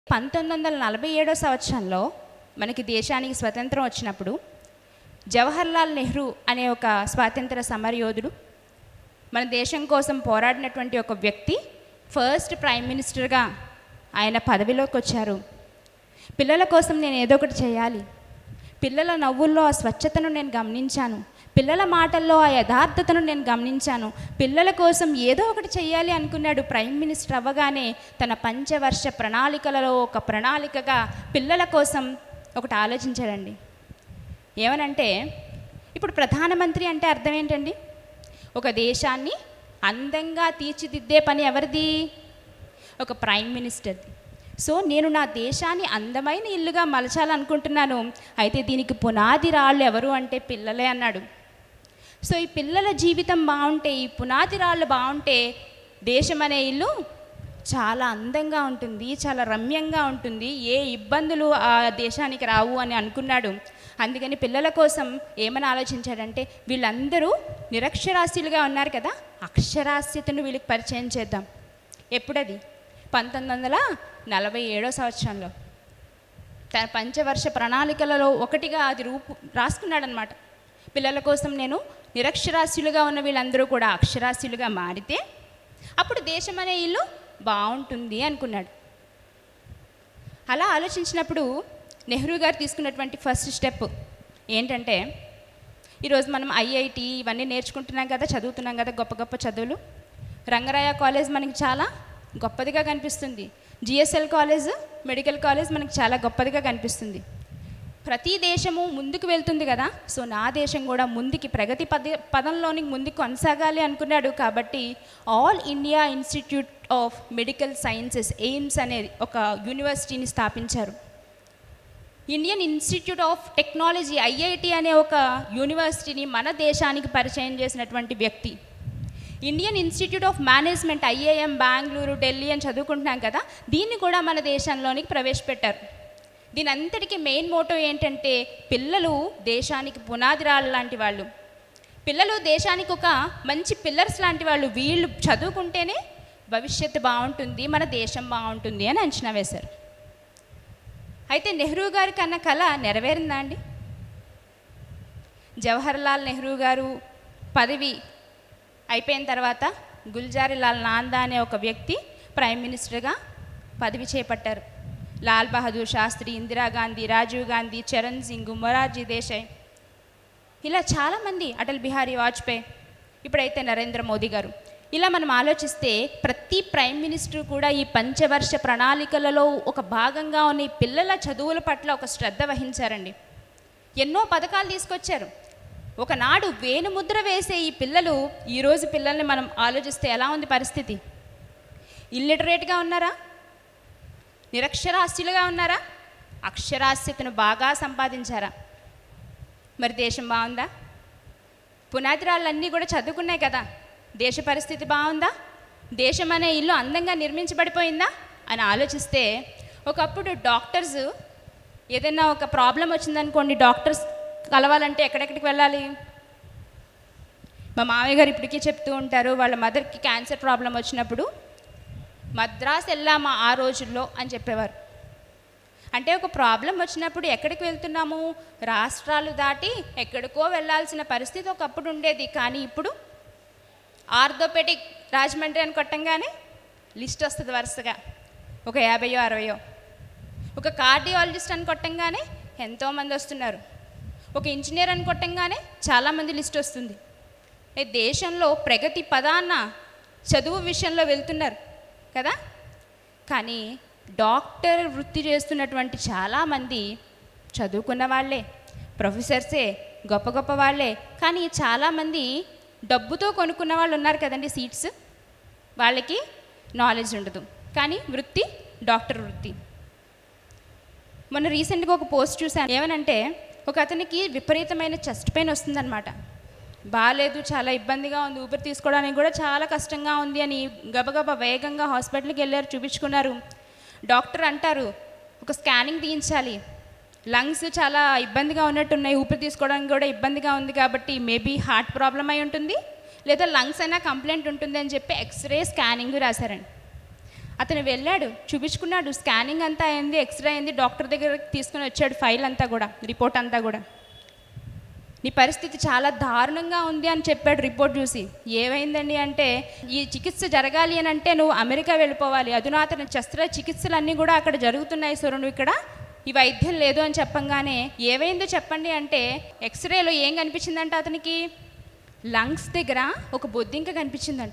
పంతొమ్మిది వందల నలభై ఏడో సంవత్సరంలో మనకి దేశానికి స్వతంత్రం వచ్చినప్పుడు జవహర్లాల్ నెహ్రూ అనే ఒక స్వాతంత్ర సమరయోధుడు మన దేశం కోసం పోరాడినటువంటి ఒక వ్యక్తి ఫస్ట్ ప్రైమ్ మినిస్టర్గా ఆయన పదవిలోకి వచ్చారు పిల్లల కోసం నేను ఏదో ఒకటి చేయాలి పిల్లల నవ్వుల్లో ఆ స్వచ్ఛతను నేను గమనించాను పిల్లల మాటల్లో ఆ యథార్థతను నేను గమనించాను పిల్లల కోసం ఏదో ఒకటి చేయాలి అనుకున్నాడు ప్రైమ్ మినిస్టర్ అవ్వగానే తన పంచవర్ష ప్రణాళికలలో ఒక ప్రణాళికగా పిల్లల కోసం ఒకటి ఆలోచించాడండి ఏమనంటే ఇప్పుడు ప్రధానమంత్రి అంటే అర్థం ఏంటండి ఒక దేశాన్ని అందంగా తీర్చిదిద్దే పని ఎవరిది ఒక ప్రైమ్ మినిస్టర్ది సో నేను నా దేశాన్ని అందమైన ఇల్లుగా మలచాలనుకుంటున్నాను అయితే దీనికి పునాది రాళ్ళు ఎవరు అంటే పిల్లలే అన్నాడు సో ఈ పిల్లల జీవితం బాగుంటే ఈ పునాది రాళ్ళు బాగుంటే దేశం అనే ఇల్లు చాలా అందంగా ఉంటుంది చాలా రమ్యంగా ఉంటుంది ఏ ఇబ్బందులు ఆ దేశానికి రావు అని అనుకున్నాడు అందుకని పిల్లల కోసం ఏమని ఆలోచించాడంటే వీళ్ళందరూ నిరక్షరాస్యులుగా ఉన్నారు కదా అక్షరాస్యతను వీళ్ళకి పరిచయం చేద్దాం ఎప్పుడది పంతొమ్మిది వందల నలభై ఏడో సంవత్సరంలో తన పంచవర్ష ప్రణాళికలలో ఒకటిగా అది రూపు రాసుకున్నాడనమాట పిల్లల కోసం నేను నిరక్షరాస్యులుగా ఉన్న వీళ్ళందరూ కూడా అక్షరాస్యులుగా మారితే అప్పుడు దేశం అనే ఇల్లు బాగుంటుంది అనుకున్నాడు అలా ఆలోచించినప్పుడు నెహ్రూ గారు తీసుకున్నటువంటి ఫస్ట్ స్టెప్ ఏంటంటే ఈరోజు మనం ఐఐటి ఇవన్నీ నేర్చుకుంటున్నాం కదా చదువుతున్నాం కదా గొప్ప గొప్ప చదువులు రంగరాయ కాలేజ్ మనకి చాలా గొప్పదిగా కనిపిస్తుంది జిఎస్ఎల్ కాలేజ్ మెడికల్ కాలేజ్ మనకి చాలా గొప్పదిగా కనిపిస్తుంది ప్రతి దేశము ముందుకు వెళ్తుంది కదా సో నా దేశం కూడా ముందుకి ప్రగతి పద పదంలోని ముందుకు కొనసాగాలి అనుకున్నాడు కాబట్టి All India Institute of Medical Sciences AIIMS అనేది ఒక యూనివర్సిటీని స్థాపించారు Indian Institute of Technology IIT అనే ఒక యూనివర్సిటీని మన దేశానికి పరిచయం చేసినటువంటి వ్యక్తి Indian Institute of Management IIM Bengaluru Delhi అని చదువుకుంటున్నాం కదా దీన్ని కూడా మన దేశంలోనికి ప్రవేశపెట్టారు దీని అంతటికీ మెయిన్ మోటో ఏంటంటే పిల్లలు దేశానికి పునాది రాళ్ళు లాంటి వాళ్ళు పిల్లలు దేశానికి ఒక మంచి పిల్లర్స్ లాంటి వాళ్ళు వీళ్ళు చదువుకుంటేనే భవిష్యత్తు బాగుంటుంది మన దేశం బాగుంటుంది అని అంచనా వేశారు అయితే నెహ్రూ గారి కన్న కళ నెరవేరిందా అండి జవహర్లాల్ నెహ్రూ గారు పదవి అయిపోయిన తర్వాత గుల్జారీలాల్ నాందా అనే ఒక వ్యక్తి ప్రైమ్ మినిస్టర్గా పదవి చేపట్టారు లాల్ బహదూర్ శాస్త్రి ఇందిరాగాంధీ రాజీవ్ గాంధీ చరణ్ సింగ్ మొరార్జీ దేశాయ్ ఇలా చాలామంది అటల్ బిహారీ వాజ్పేయి ఇప్పుడైతే నరేంద్ర మోదీ గారు ఇలా మనం ఆలోచిస్తే ప్రతి ప్రైమ్ మినిస్టర్ కూడా ఈ పంచవర్ష ప్రణాళికలలో ఒక భాగంగా ఉన్న ఈ పిల్లల చదువుల పట్ల ఒక శ్రద్ధ వహించారండి ఎన్నో పథకాలు తీసుకొచ్చారు ఒకనాడు వేణుముద్ర వేసే ఈ పిల్లలు ఈరోజు పిల్లల్ని మనం ఆలోచిస్తే ఎలా ఉంది పరిస్థితి ఇల్లిటరేట్గా ఉన్నారా నిరక్షరాస్యులుగా ఉన్నారా అక్షరాస్యతను బాగా సంపాదించారా మరి దేశం బాగుందా పునాదిరాళ్ళన్నీ కూడా చదువుకున్నాయి కదా దేశ పరిస్థితి బాగుందా దేశం అనే ఇల్లు అందంగా నిర్మించబడిపోయిందా అని ఆలోచిస్తే ఒకప్పుడు డాక్టర్స్ ఏదైనా ఒక ప్రాబ్లం వచ్చిందనుకోండి డాక్టర్స్ కలవాలంటే ఎక్కడెక్కడికి వెళ్ళాలి మా మామయ్య గారు ఇప్పటికీ చెప్తూ ఉంటారు వాళ్ళ మదర్కి క్యాన్సర్ ప్రాబ్లం వచ్చినప్పుడు మద్రాస్ వెళ్ళామా ఆ రోజుల్లో అని చెప్పేవారు అంటే ఒక ప్రాబ్లం వచ్చినప్పుడు ఎక్కడికి వెళ్తున్నాము రాష్ట్రాలు దాటి ఎక్కడికో వెళ్ళాల్సిన పరిస్థితి ఒకప్పుడు ఉండేది కానీ ఇప్పుడు ఆర్థోపెడిక్ రాజమండ్రి అని కొట్టంగానే లిస్ట్ వస్తుంది వరుసగా ఒక యాభయో అరవయో ఒక కార్డియాలజిస్ట్ అని కొట్టంగానే ఎంతోమంది వస్తున్నారు ఒక ఇంజనీర్ అని కొట్టంగానే చాలామంది లిస్ట్ వస్తుంది ఏ దేశంలో ప్రగతి పదాన్న చదువు విషయంలో వెళ్తున్నారు కదా కానీ డాక్టర్ వృత్తి చేస్తున్నటువంటి చాలామంది చదువుకున్న వాళ్ళే ప్రొఫెసర్సే గొప్ప గొప్ప వాళ్ళే కానీ చాలామంది డబ్బుతో కొనుక్కున్న వాళ్ళు ఉన్నారు కదండి సీట్స్ వాళ్ళకి నాలెడ్జ్ ఉండదు కానీ వృత్తి డాక్టర్ వృత్తి మొన్న రీసెంట్గా ఒక పోస్ట్ చూశాను ఏమనంటే ఒక అతనికి విపరీతమైన చెస్ట్ పెయిన్ వస్తుందన్నమాట బాగాలేదు చాలా ఇబ్బందిగా ఉంది ఊపిరి తీసుకోవడానికి కూడా చాలా కష్టంగా ఉంది అని గబగబా వేగంగా హాస్పిటల్కి వెళ్ళారు చూపించుకున్నారు డాక్టర్ అంటారు ఒక స్కానింగ్ తీయించాలి లంగ్స్ చాలా ఇబ్బందిగా ఉన్నట్టున్నాయి ఊపిరి తీసుకోవడానికి కూడా ఇబ్బందిగా ఉంది కాబట్టి మేబీ హార్ట్ ప్రాబ్లం అయి ఉంటుంది లేదా లంగ్స్ అయినా కంప్లైంట్ ఉంటుంది అని చెప్పి ఎక్స్రే స్కానింగ్ రాశారండి అతను వెళ్ళాడు చూపించుకున్నాడు స్కానింగ్ అంతా అయింది ఎక్స్రే అయింది డాక్టర్ దగ్గర తీసుకుని వచ్చాడు ఫైల్ అంతా కూడా రిపోర్ట్ అంతా కూడా నీ పరిస్థితి చాలా దారుణంగా ఉంది అని చెప్పాడు రిపోర్ట్ చూసి ఏమైందండి అంటే ఈ చికిత్స జరగాలి అని అంటే నువ్వు అమెరికా వెళ్ళిపోవాలి అధునాతన శస్త్ర చికిత్సలు అన్నీ కూడా అక్కడ జరుగుతున్నాయి సో నువ్వు ఇక్కడ ఈ వైద్యం లేదు అని చెప్పంగానే ఏమైందో చెప్పండి అంటే ఎక్స్రేలో ఏం కనిపించిందంట అతనికి లంగ్స్ దగ్గర ఒక బొద్దింక కనిపించిందంట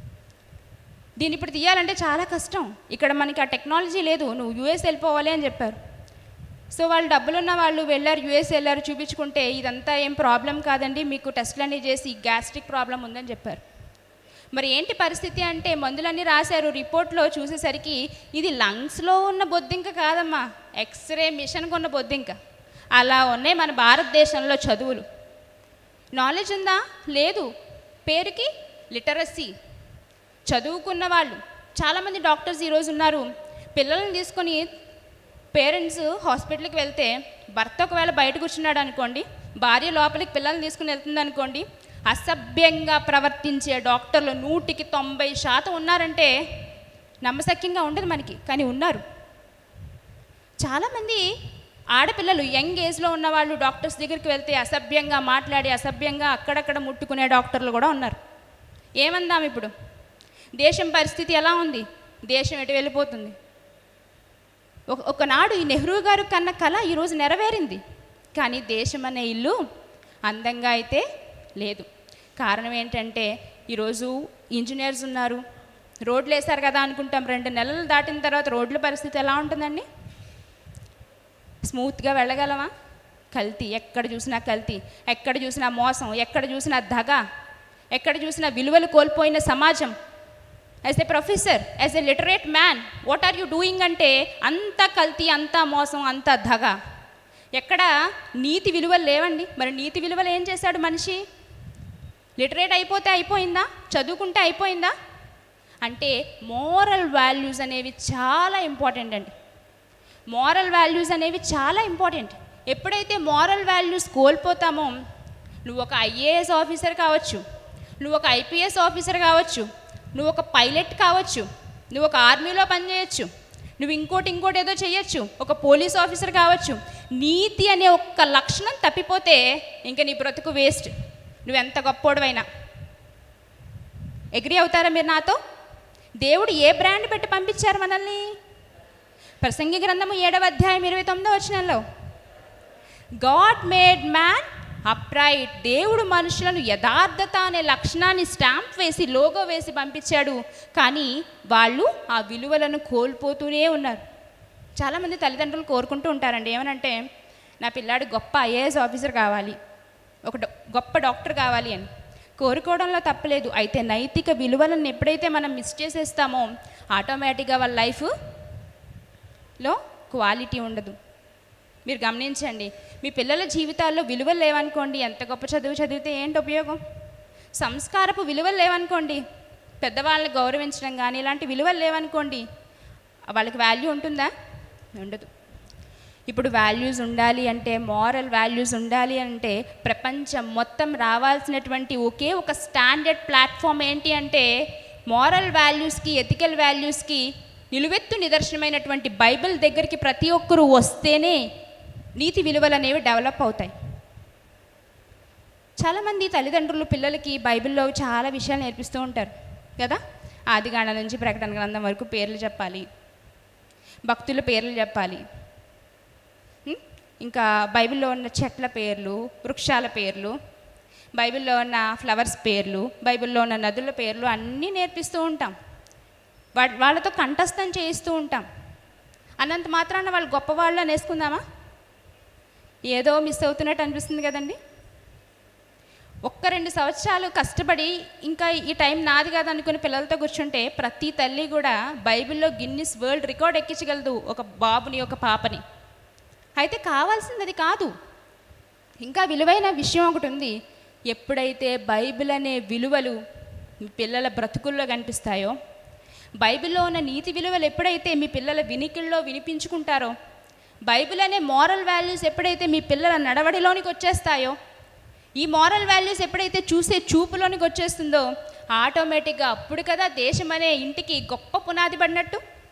దీన్ని ఇప్పుడు తీయాలంటే చాలా కష్టం ఇక్కడ మనకి ఆ టెక్నాలజీ లేదు నువ్వు యూఎస్ వెళ్ళిపోవాలి అని చెప్పారు సో వాళ్ళు డబ్బులున్న వాళ్ళు వెళ్ళారు యూఎస్ వెళ్ళారు చూపించుకుంటే ఇదంతా ఏం ప్రాబ్లం కాదండి మీకు టెస్ట్లన్నీ చేసి గ్యాస్ట్రిక్ ప్రాబ్లం ఉందని చెప్పారు మరి ఏంటి పరిస్థితి అంటే మందులన్నీ రాశారు రిపోర్ట్లో చూసేసరికి ఇది లంగ్స్లో ఉన్న బొద్దింక కాదమ్మా ఎక్స్రే మిషన్కి ఉన్న బొద్దింక అలా ఉన్నాయి మన భారతదేశంలో చదువులు నాలెడ్జ్ ఉందా లేదు పేరుకి లిటరసీ చదువుకున్న వాళ్ళు చాలామంది డాక్టర్స్ ఈరోజు ఉన్నారు పిల్లల్ని తీసుకొని పేరెంట్స్ హాస్పిటల్కి వెళ్తే భర్త ఒకవేళ బయట కూర్చున్నాడు అనుకోండి భార్య లోపలికి పిల్లల్ని తీసుకుని వెళ్తుంది అనుకోండి అసభ్యంగా ప్రవర్తించే డాక్టర్లు నూటికి తొంభై శాతం ఉన్నారంటే నమ్మశక్యంగా ఉండదు మనకి కానీ ఉన్నారు చాలామంది ఆడపిల్లలు యంగ్ ఏజ్లో ఉన్న వాళ్ళు డాక్టర్స్ దగ్గరికి వెళ్తే అసభ్యంగా మాట్లాడి అసభ్యంగా అక్కడక్కడ ముట్టుకునే డాక్టర్లు కూడా ఉన్నారు ఏమందాం ఇప్పుడు దేశం పరిస్థితి ఎలా ఉంది దేశం ఎటు వెళ్ళిపోతుంది ఒక ఒకనాడు ఈ నెహ్రూ గారు కన్న కళ ఈరోజు నెరవేరింది కానీ దేశం అనే ఇల్లు అందంగా అయితే లేదు కారణం ఏంటంటే ఈరోజు ఇంజనీర్స్ ఉన్నారు రోడ్లు వేశారు కదా అనుకుంటాం రెండు నెలలు దాటిన తర్వాత రోడ్ల పరిస్థితి ఎలా ఉంటుందండి స్మూత్గా వెళ్ళగలమా కల్తీ ఎక్కడ చూసినా కల్తీ ఎక్కడ చూసినా మోసం ఎక్కడ చూసినా దగ ఎక్కడ చూసినా విలువలు కోల్పోయిన సమాజం as a professor as a literate man what are you doing అంటే అంత కల్తీ అంత మోసం అంత దగ ఎక్కడ నీతి విలువలు లేవండి మరి నీతి విలువలు ఏం చేశాడు మనిషి లిటరేట్ అయిపోతే అయిపోయిందా చదువుకుంటే అయిపోయిందా అంటే మోరల్ వాల్యూస్ అనేవి చాలా ఇంపార్టెంట్ అండి మోరల్ వాల్యూస్ అనేవి చాలా ఇంపార్టెంట్ ఎప్పుడైతే మోరల్ వాల్యూస్ కోల్పోతామో నువ్వు ఒక ఐఏఎస్ ఆఫీసర్ కావచ్చు నువ్వు ఒక ఐపీఎస్ ఆఫీసర్ కావచ్చు నువ్వు ఒక పైలట్ కావచ్చు నువ్వు ఒక ఆర్మీలో పనిచేయచ్చు నువ్వు ఇంకోటి ఇంకోటి ఏదో చేయొచ్చు ఒక పోలీస్ ఆఫీసర్ కావచ్చు నీతి అనే ఒక్క లక్షణం తప్పిపోతే ఇంకా నీ బ్రతుకు వేస్ట్ నువ్వు ఎంత గొప్పోడువైనా ఎగ్రీ అవుతారా మీరు నాతో దేవుడు ఏ బ్రాండ్ పెట్టి పంపించారు మనల్ని ప్రసంగి గ్రంథము ఏడవ అధ్యాయం ఇరవై తొమ్మిదో వచనంలో గాడ్ మేడ్ మ్యాన్ అప్రైట్ దేవుడు మనుషులను యథార్థత అనే లక్షణాన్ని స్టాంప్ వేసి లోగో వేసి పంపించాడు కానీ వాళ్ళు ఆ విలువలను కోల్పోతూనే ఉన్నారు చాలామంది తల్లిదండ్రులు కోరుకుంటూ ఉంటారండి ఏమనంటే నా పిల్లాడు గొప్ప ఐఏఎస్ ఆఫీసర్ కావాలి ఒక డొ- గొప్ప డాక్టర్ కావాలి అని కోరుకోవడంలో తప్పలేదు అయితే నైతిక విలువలను ఎప్పుడైతే మనం మిస్ చేసేస్తామో ఆటోమేటిక్గా వాళ్ళ లైఫ్లో క్వాలిటీ ఉండదు మీరు గమనించండి మీ పిల్లల జీవితాల్లో విలువలు లేవనుకోండి ఎంత గొప్ప చదువు చదివితే ఏంటి ఉపయోగం సంస్కారపు విలువలు లేవనుకోండి పెద్దవాళ్ళని గౌరవించడం కానీ ఇలాంటి విలువలు లేవనుకోండి వాళ్ళకి వాల్యూ ఉంటుందా ఉండదు ఇప్పుడు వాల్యూస్ ఉండాలి అంటే మారల్ వాల్యూస్ ఉండాలి అంటే ప్రపంచం మొత్తం రావాల్సినటువంటి ఒకే ఒక స్టాండర్డ్ ప్లాట్ఫామ్ ఏంటి అంటే మారల్ వాల్యూస్కి ఎథికల్ వాల్యూస్కి నిలువెత్తు నిదర్శనమైనటువంటి బైబిల్ దగ్గరికి ప్రతి ఒక్కరూ వస్తేనే నీతి విలువలు అనేవి డెవలప్ అవుతాయి చాలామంది తల్లిదండ్రులు పిల్లలకి బైబిల్లో చాలా విషయాలు నేర్పిస్తూ ఉంటారు కదా ఆదిగాండ నుంచి ప్రకటన గ్రంథం వరకు పేర్లు చెప్పాలి భక్తుల పేర్లు చెప్పాలి ఉం? ఇంకా బైబిల్లో ఉన్న చెట్ల పేర్లు వృక్షాల పేర్లు బైబిల్లో ఉన్న ఫ్లవర్స్ పేర్లు బైబిల్లో ఉన్న నదుల పేర్లు అన్నీ నేర్పిస్తూ ఉంటాం వా వాళ్ళతో కంఠస్థం చేయిస్తూ ఉంటాం అన్నంత మాత్రాన వాళ్ళు గొప్పవాళ్ళు అనేసుకుందామా ఏదో మిస్ అవుతున్నట్టు అనిపిస్తుంది కదండి ఒక్క రెండు సంవత్సరాలు కష్టపడి ఇంకా ఈ టైం నాది కాదు అనుకుని పిల్లలతో కూర్చుంటే ప్రతి తల్లి కూడా బైబిల్లో గిన్నిస్ వరల్డ్ రికార్డ్ ఎక్కించగలదు ఒక బాబుని ఒక పాపని అయితే కావాల్సింది అది కాదు ఇంకా విలువైన విషయం ఒకటి ఉంది ఎప్పుడైతే బైబిల్ అనే విలువలు మీ పిల్లల బ్రతుకుల్లో కనిపిస్తాయో బైబిల్లో ఉన్న నీతి విలువలు ఎప్పుడైతే మీ పిల్లల వినికిల్లో వినిపించుకుంటారో బైబిల్ అనే మారల్ వాల్యూస్ ఎప్పుడైతే మీ పిల్లల నడవడిలోనికి వచ్చేస్తాయో ఈ మారల్ వాల్యూస్ ఎప్పుడైతే చూసే చూపులోనికి వచ్చేస్తుందో ఆటోమేటిక్గా అప్పుడు కదా దేశం అనే ఇంటికి గొప్ప పునాది పడినట్టు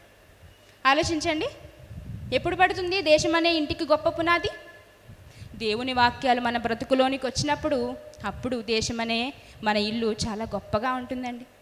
ఆలోచించండి ఎప్పుడు పడుతుంది దేశం అనే ఇంటికి గొప్ప పునాది దేవుని వాక్యాలు మన బ్రతుకులోనికి వచ్చినప్పుడు అప్పుడు దేశం అనే మన ఇల్లు చాలా గొప్పగా ఉంటుందండి